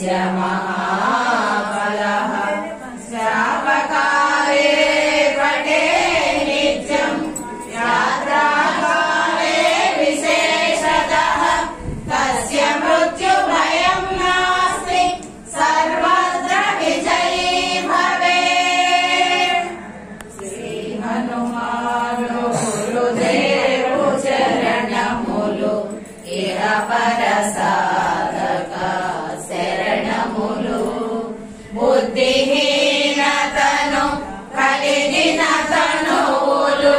तस्य महाबलः शापकाले पटे नित्यम् यात्राकाले विशेषतः तस्य मृत्युभयम् नास्ति सर्वत्र विजयी भवेत् శ్రీహనుమాను గురుదేవు చరణములు ఇహ పర సాధక శరణములు బుద్ధిహీనతను కలిగిన తనువులు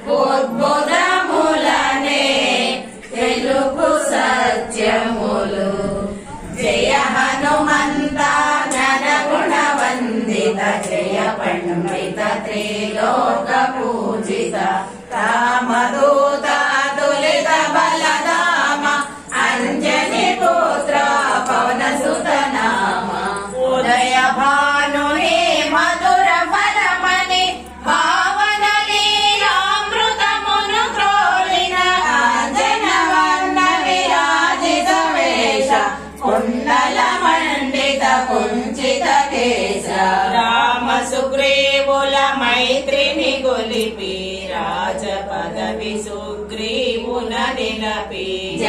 ఉద్భుతములనే తెలుగు సత్యములు జయ హనుమంత జనగుణవందిత జయ పండిత త్రిలోక పూజిత రామదూత తులిత బలదామ అంజని పుత్ర పవన సుత నామ ఉదయ భానుని మధుర ఫలమని భావన లీలామృతమును త్రోలిన అంజనవర్ణ విరాజిత వేష కుండల మండిత కుంచిత కేశ రామ సుగ్రీవుల మైత్రిని గొలిపి రాజ పదవి సుగ్రీవున నిలపి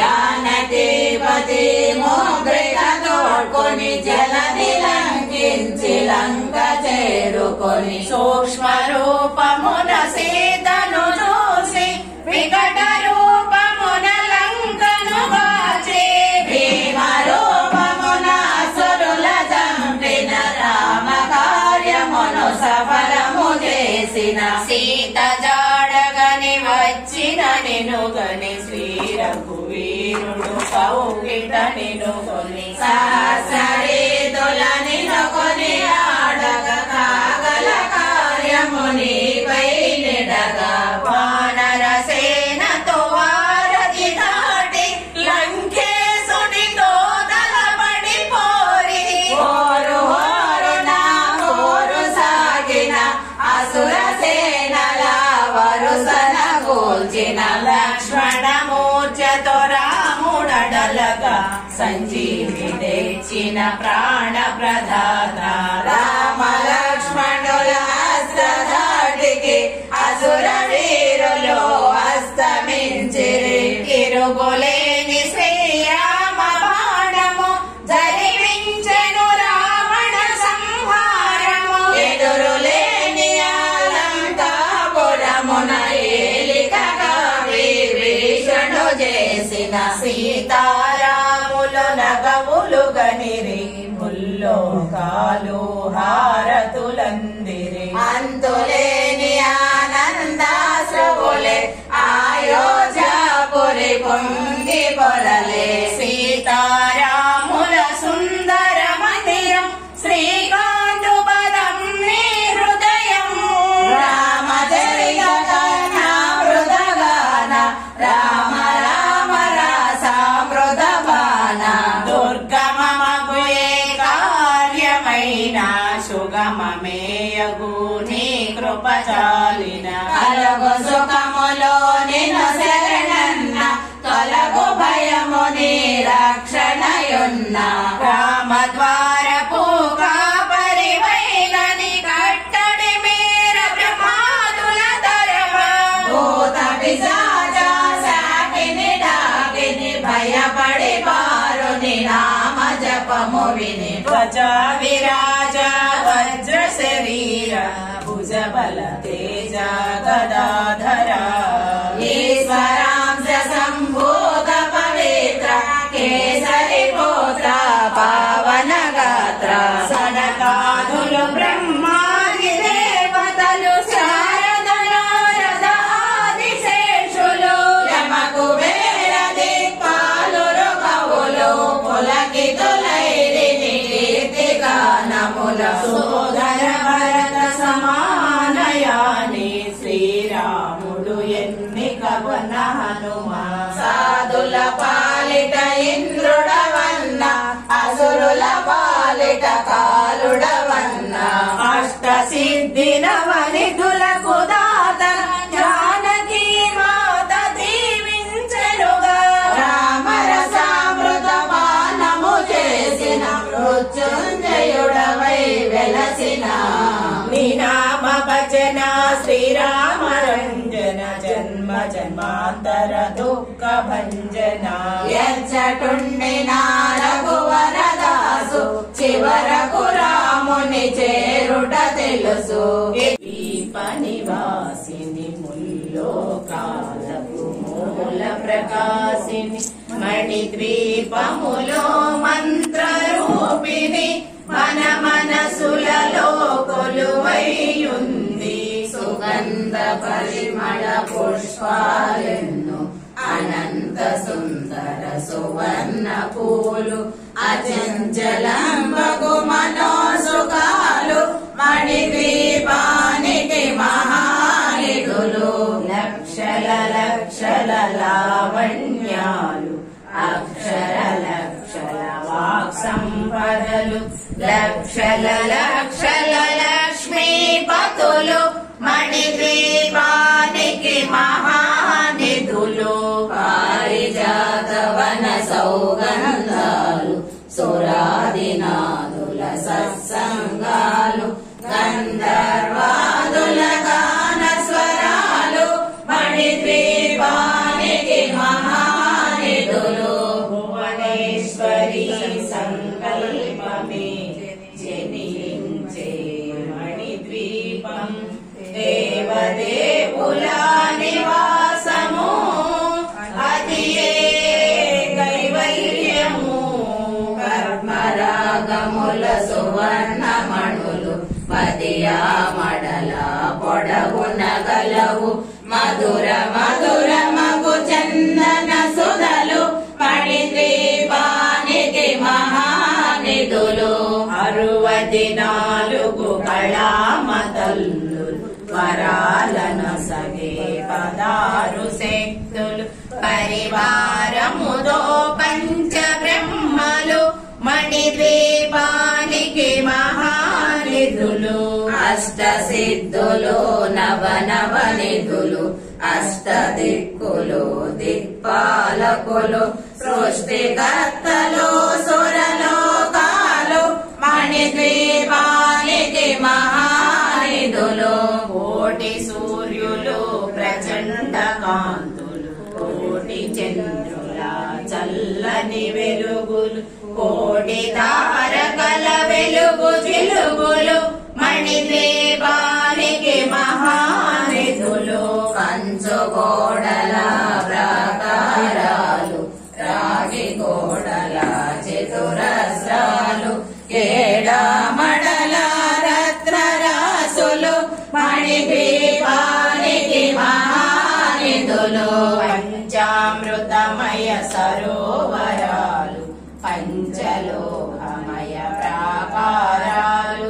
జానకీపతి మోగ్రిక తోడ్కొని జలది లంకించి లంక చేరుకొని సూక్ష్మ రూపమున సీతను చూసి వికట రూపమున లంకను వాచి భీమ రూపమున అసురుల చంపిన రామ కార్యమును సఫలము చేసిన సీత జాడగని వచ్చిన నినుగని శ్రీ రఘువీరుడు కౌగిట నినుగొని సహస్రీతుల నినుకొని ఆడగ కాగల కార్యము నీపై నిడగా వానర సేనతో వారధి దాటి లంకేశునితో తలబడి పోరి ఓరు ఓరు నా ఓరు సాగిన అసుర సేనల వరుసన కూల్చిన లక్ష్మణ మూర్ఛతో రాముడడలగా సంజీవి తెచ్చిన ప్రాణ ప్రదాత రామ లక్ష్మణుల అస్త్రధాటికి అసుర వీరులు అస్తమించిరి తిరుగులేని శ్రీరామ బాణము జరిపించెను రావణ సంహారము ఎదురులేని అలంకాపురమున ఏలికగా విభీషణు చేసిన సీతారాములు నగవులు గనిరి ముల్లోకాలు హారతులందిరి అంతులేని ఆనందాశ్రువులే ఆయోధ్యాపురి పొంగి పొరలే సీతారాముల సుందర మందిరం శ్రీకాంతు పదం నీ హృదయం రామచరిత కర్ణామృతగాన రామ రామ రాసామృతగాన దుర్గమమగు ఏ కార్యమైన సుగమమేయగు నీ కృప చాలిన కలగు సుఖములో నిన్ను శరణన్న తొలగు భయము నీ రక్షణయున్న రామ ద్వారపు కాపరివైనని కట్టడి మీర బ్రహ్మాదుల తరమా భూత పిశాచ శాకిని డాకిని భయపడి వారుని నామ జపము విని ధ్వజ విరాజ వజ్ర శరీర భుజ బల తేజ గదాధర ఈశ్వరాంశ సంభూత పవిత్ర కేసరి పుత్ర పావన గాత్ర సనకాదులు బ్రహ్మాది దేవతలు శారద నారద ఆదిశేషులు యమకు వేల దిక్పాలురు కవులు పులకితులైరి కీర్తి గానముల సోదర భరత సమానయాని శ్రీరాముడు ఎన్నిక వన హనుమా సాధుల పాలిట ఇంద్రుడవన్న అసురుల పాలిట కాలుడవన్న అష్ట సిద్ధి నవనిధులకు దాత జానకి మాత దీవించెనుగా రామరసామృత పానము చేసిన మృత్యుంజయుడవై వెలసిన నినామ భజన శ్రీరామ రంజన జన్మ జన్మాంతర దుఃఖ భంజన ఎచ్చటుండి రఘువరదాసు చివరకు రాముని చేరుట తెలుసు దీప నివాసిని ముల్లోకాలకు మూల ప్రకాశిని మణి ద్వీపములో మంత్ర రూపిణి మన మనసులలో కొలువైయుంది సుగంధ పరిమళ పుష్పాలెన్ను అనంత సుందర సువర్ణ పూలు అచంచలంబగు మనోసుకాలు మణిద్వీపానికి మహానిధులు లక్షల లక్షల లావణ్యాలు అక్షర లక్షల వాక్ సంపదలు లక్షల లక్షల లక్ష్మీపతులు మణిద్వీపానికి మహానిధులు పారిజాతవన సౌగంధాలు సురాదినాదుల సత్సంగాలు గంధర్వాదుల గాన స్వరాలు మణిద్వీపానికి మహానిధులు భువనేశ్వరి సంకల్పమే జనించే మణిద్వీపం దేవదేవుల నివాసము అది కైవల్యము కర్మరాగముల సువర్ణమణులు పదియా మడల పొడవున గలవు మధుర మధుర మగు చందన సుధలు మణిద్వీపానికి మహానిధులు అరువది నాలుగు కళామతల్లు వరాలను సగే పదారు శక్తులు పరివారముదో పంచ బ్రహ్మలు మణిద్వీపానికి మహానిధులు అష్ట సిద్ధులు నవ నవ నిధులు అష్ట దిక్కులు దిక్పాలకులు సృష్టికర్తలు సురలోకాలు మణిద్వీపానికి మహానిధులు కోటి సూర్యులు ప్రచండ కాంతులు కోటి చంద్రుల చల్లని వెలుగులు కోటి తారకల వెలుగు చిలుగులు మణిద్వీపానికి మహానిధులు కంచు గోడల ప్రాకారాలు రాగి గోడల చతురస్రాలు కేడామడల రత్న రాసులు మణిద్వీపానికి మహానిధులు పంచామృతమయ సరోవరాలు పంచలోహమయ ప్రాకారాలు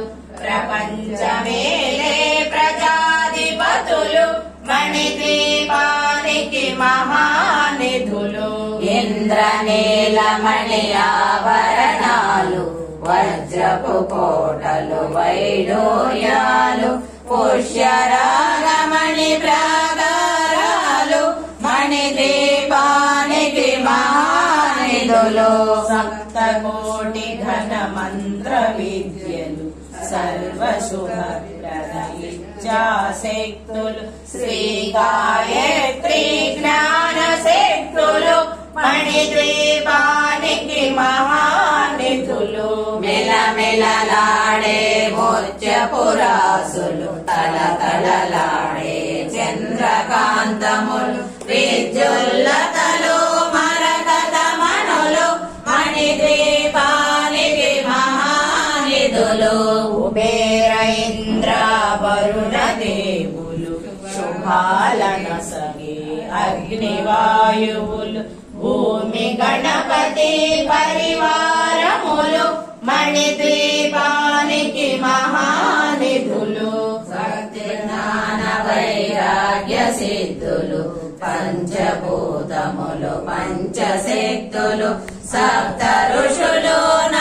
ప్రపంచమేలే ప్రజాధిపతులు మణిద్వీపానికి మహానిధులు ఇంద్రనీలమణి ఆభరణాలు వజ్రపు కోటలు వైడూర్యాలు పుష్యరాగమణి ప్రాగారాలు మణిద్వీపానికి మహానిధులు సప్త కోటి ఘన మంత్ర విద్యలు సర్వశుభప్రద ఇచ్చాశక్తులు శ్రీ గాయత్రి జ్ఞాన శక్తులు మణిద్వీపానికి మహానిధులు మెలమెలలాడే ముత్యపురాసులు తల తలలాడే చంద్రకాంతములు విద్యుల్లతలు మరకతమణులు మణిద్వీపానికి మహానిధులు కుబేర ఇంద్ర వరుణ దేవులు శుభాలన సగే అగ్నివాయువులు భూమి గణపతి పరివారములు మణిద్వీపానికి మహానిధులు భక్తి జ్ఞాన వైరాగ్య సిద్ధులు పంచభూతములు పంచశక్తులు సప్త ఋషులు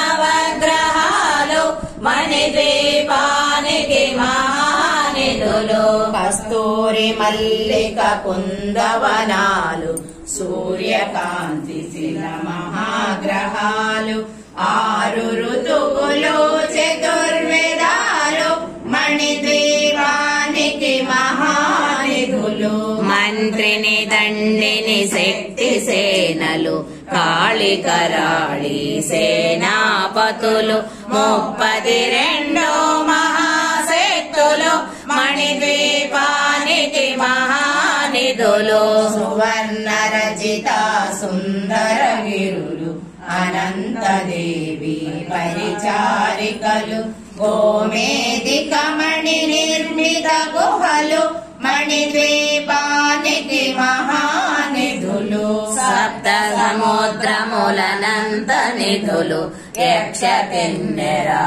నవగ్రహాలు మణిద్వీపానికి మహానిధులు కస్తూరి మల్లిక కుందవనాలు సూర్యకాంతి శిల మహాగ్రహాలు ఆరు ఋతువుల శక్తి సేనలు కాళికరాళి సేనాపతులు ముప్పది రెండో మహాశక్తులు మణిద్వీపానికి మహానిధులు సువర్ణ రచిత సుందర గిరులు అనంత దేవి పరిచారికలు గోమేదిక మణి నిర్మిత గుహలు మణిద్వీపానికి మహానిధులు సప్త సముద్రములనంత నిధులు యక్ష కిన్నెరా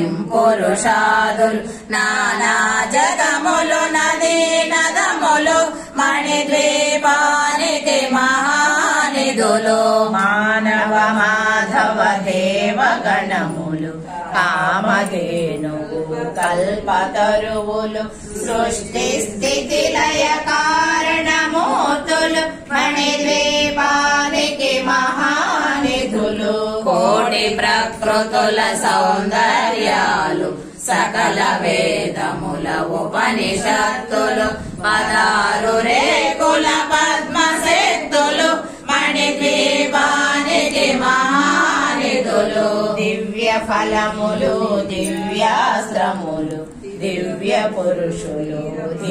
పురుషాదులు నానా జగములు నదీ నదములు మణిద్వీపానికి మహానిధులు మానవ మాధవ దేవ గణములు కామధేనువు కల్పతరువులు సృష్టి స్థితి లయ కారణమూతులు మణిద్వీపానికి మహానిధులు కోటి ప్రకృతుల సౌందర్యాలు సకల వేదముల ఉపనిషత్తులు పదారు రేకుల పద్మశక్తులు మణిద్వీపానికి మహానిధులు దివ్య ఫలములు దివ్యాస్త్రములు దివ్య పురుషులు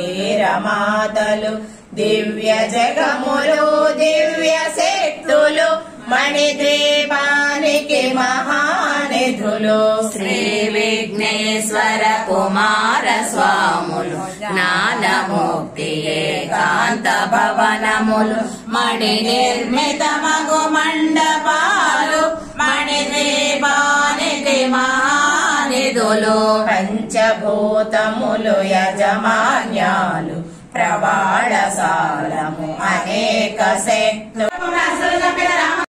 ధీరమాతలు దివ్య జగములు దివ్య శక్తులు మణిద్వీపానికి మహానిధులు శ్రీ విఘ్నేశ్వర కుమార స్వాములు జ్ఞానముక్తి ఏకాంత భవనములు మణి నిర్మిత మగు మండపాలు మణి ద్వీపానికి మహానిధులు పంచభూతములు యజమాన్యాలు ప్రవాళ సారము అనేక శక్తులు